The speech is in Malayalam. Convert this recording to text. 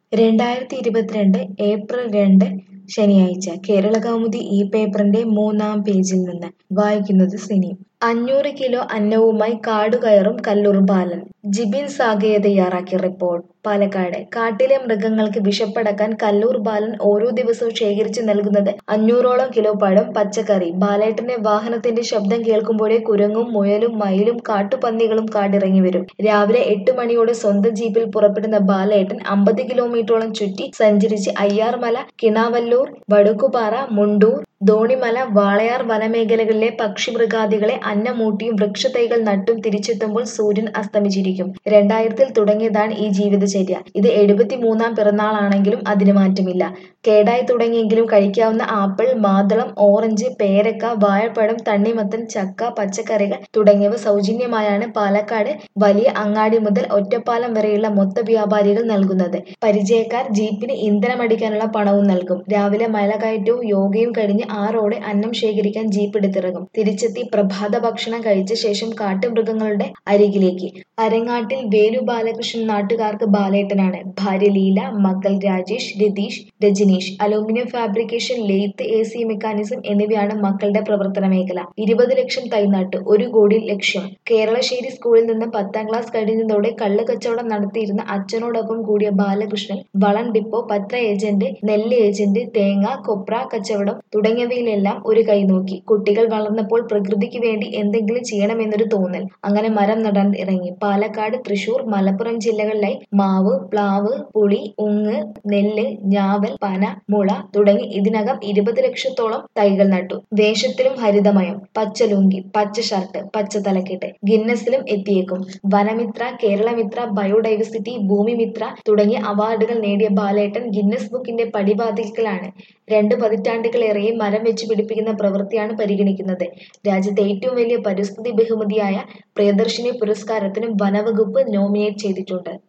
രണ്ടായിരത്തി ഇരുപത്തിരണ്ട് ഏപ്രിൽ രണ്ട് ശനിയാഴ്ച കേരളകൗമുദി ഈ പേപ്പറിന്റെ മൂന്നാം പേജിൽ നിന്ന് വായിക്കുന്നത് സിനി അഞ്ഞൂറ് കിലോ അന്നവുമായി കാടുകയറും കല്ലൂർ ബാലൻ ജിബിൻ സാഗയെ തയ്യാറാക്കിയ റിപ്പോർട്ട് പാലക്കാട് കാട്ടിലെ മൃഗങ്ങൾക്ക് വിശപ്പടക്കാൻ കല്ലൂർ ബാലൻ ഓരോ ദിവസവും ശേഖരിച്ചു നൽകുന്നത് അഞ്ഞൂറോളം കിലോ പഴം പച്ചക്കറി ബാലേട്ടന്റെ വാഹനത്തിന്റെ ശബ്ദം കേൾക്കുമ്പോഴേ കുരങ്ങും മുയലും മയിലും കാട്ടുപന്നികളും കാടിറങ്ങി വരും രാവിലെ എട്ട് മണിയോടെ സ്വന്തം ജീപ്പിൽ പുറപ്പെടുന്ന ബാലേട്ടൻ അമ്പത് കിലോമീറ്ററോളം ചുറ്റി സഞ്ചരിച്ച് അയ്യാർമല കിണാവല്ലൂർ വടുക്കുപാറ മുണ്ടൂർ ധോണിമല വാളയാർ വനമേഖലകളിലെ പക്ഷിമൃഗാദികളെ അന്നമൂട്ടിയും വൃക്ഷത്തൈകൾ നട്ടും തിരിച്ചെത്തുമ്പോൾ സൂര്യൻ അസ്തമിച്ചിരിക്കും രണ്ടായിരത്തിൽ തുടങ്ങിയതാണ് ഈ ജീവിതചര്യ ഇത് എഴുപത്തിമൂന്നാം പിറന്നാളാണെങ്കിലും അതിന് മാറ്റമില്ല കേടായി തുടങ്ങിയെങ്കിലും കഴിക്കാവുന്ന ആപ്പിൾ മാതളം ഓറഞ്ച് പേരക്ക വാഴപ്പഴം തണ്ണിമത്തൻ ചക്ക പച്ചക്കറികൾ തുടങ്ങിയവ സൗജന്യമായാണ് പാലക്കാട് വലിയ അങ്ങാടി മുതൽ ഒറ്റപ്പാലം വരെയുള്ള മൊത്ത വ്യാപാരികൾ നൽകുന്നത് പരിചയക്കാർ ജീപ്പിന് ഇന്ധനമടിക്കാനുള്ള പണവും നൽകും രാവിലെ മലകയറ്റവും യോഗയും കഴിഞ്ഞ് ആറോടെ അന്നം ശേഖരിക്കാൻ ജീപ്പ് എടുത്തിറങ്ങും തിരിച്ചെത്തി പ്രഭാത ഭക്ഷണം കഴിച്ച ശേഷം കാട്ടുമൃഗങ്ങളുടെ അരികിലേക്ക് അരങ്ങാട്ടിൽ വേലു ബാലകൃഷ്ണൻ നാട്ടുകാർക്ക് ബാലേട്ടനാണ് ഭാര്യ ലീല മക്കൾ Rajesh Ratheesh Rajaneesh aluminium fabrication lathe A C mechanism എന്നിവയാണ് മക്കളുടെ പ്രവർത്തന മേഖല ഇരുപത് ലക്ഷം തൈനാട്ട് ഒരു കോടി ലക്ഷ്യം കേരളശ്ശേരി സ്കൂളിൽ നിന്ന് പത്താം ക്ലാസ് കഴിഞ്ഞതോടെ കള്ള് കച്ചവടം നടത്തിയിരുന്ന അച്ഛനോടൊപ്പം കൂടിയ ബാലകൃഷ്ണൻ വളം ഡിപ്പോ പത്ര ഏജന്റ് നെല്ല് ഏജന്റ് തേങ്ങ കൊപ്ര കച്ചവടം തുടങ്ങിയവയിലെല്ലാം ഒരു കൈ നോക്കി കുട്ടികൾ വളർന്നപ്പോൾ പ്രകൃതിക്ക് വേണ്ടി എന്തെങ്കിലും ചെയ്യണമെന്നൊരു തോന്നൽ അങ്ങനെ മരം നടാൻ ഇറങ്ങി പാലക്കാട് തൃശൂർ മലപ്പുറം ജില്ലകളിലായി മാവ് പ്ലാവ് പുളി ഉങ്ങ് നെല്ല് ഞാവൽ പന മുള തുടങ്ങി ഇതിനകം ഇരുപത് ലക്ഷത്തോളം തൈകൾ നട്ടു വേഷത്തിലും ഹരിതമയം പച്ച ലുങ്കി പച്ച ഷർട്ട് പച്ച തലക്കെട്ട് ഗിന്നസിലും എത്തിയേക്കും വനമിത്ര കേരളമിത്ര ബയോഡൈവേഴ്സിറ്റി ഭൂമിമിത്ര തുടങ്ങിയ അവാർഡുകൾ നേടിയ ബാലേട്ടൻ ഗിന്നസ് ബുക്കിന്റെ പടിവാതിൽക്കലാണ് രണ്ട് പതിറ്റാണ്ടുകളേറെയും മരം വെച്ച് പിടിപ്പിക്കുന്ന പ്രവൃത്തിയാണ് പരിഗണിക്കുന്നത് രാജ്യത്തെ ഏറ്റവും വലിയ പരിസ്ഥിതി ബഹുമതിയായ പ്രിയദർശിനി പുരസ്കാരത്തിനും വനവകുപ്പ് നോമിനേറ്റ് ചെയ്തിട്ടുണ്ട്